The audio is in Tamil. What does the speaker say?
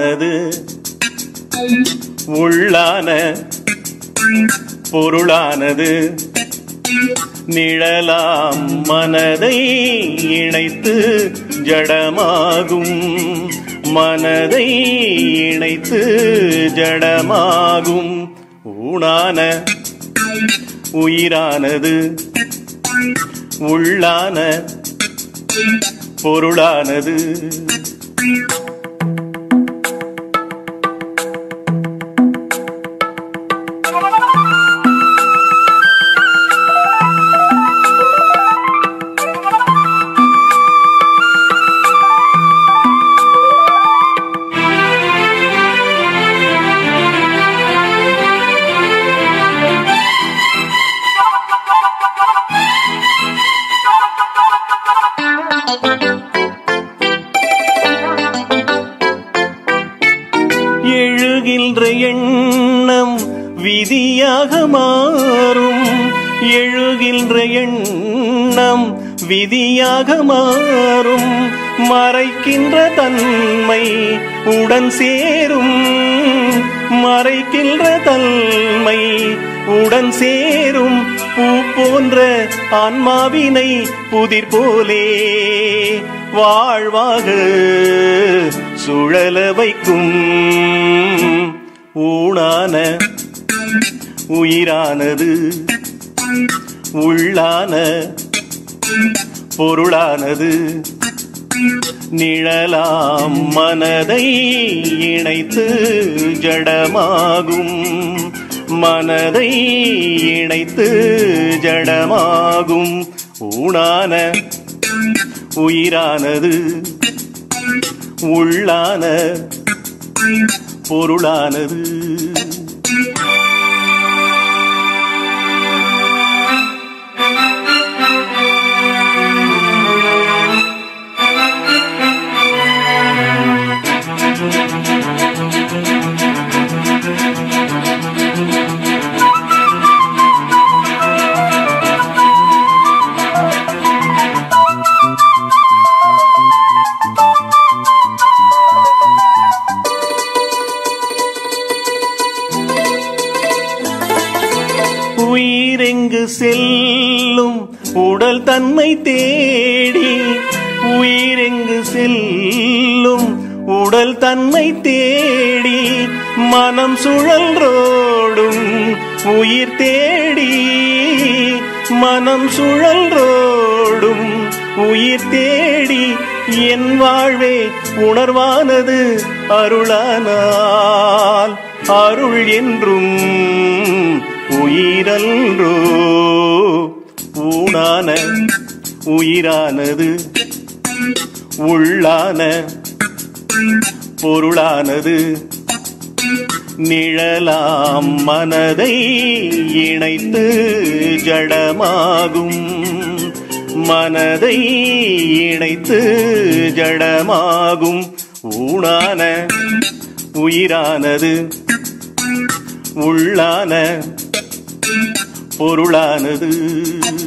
உயிரானது உள்ளான பொருளானது நிழலாம் மனதை இணைத்து ஜடமாகும் மனதை இணைத்து ஜடமாகும் ஊனான உயிரானது உள்ளான பொருளானது எழுகின்ற எண்ணம் விதியாக மாறும் எழுகின்ற எண்ணம் விதியாக மாறும் மறைக்கின்ற தன்மை உடன் சேரும் மறைக்கின்ற தன்மை உடன் சேரும் பூ போன்ற ஆன்மாவினை புதிர் போலே வாழ்வாக சுழல வைக்கும் ஊனான உயிரானது உள்ளான பொருளானது நிழலாம் மனதை இணைத்து ஜடமாகும் மனதை இணைத்து ஜடமாகும் ஊனான உயிரானது உள்ளான பொருளானது உயிரெங்கு செல்லும் உடல் தன்னை தேடி உயிரெங்கு செல்லும் உடல் தன்னை தேடி மனம் சுழல்ரோடும் உயிர் தேடி மனம் சுழல்ரோடும் உயிர் தேடி என் வாழ்வே உணர்வானது அருளானால் அருள் என்றும் உயிரல்றோ ஊனான உயிரானது உள்ளான பொருளானது நிழலாம் மனதை இணைத்து ஜடமாகும் மனதை இணைத்து ஜடமாகும் ஊனான உயிரானது உள்ளான பொருளானது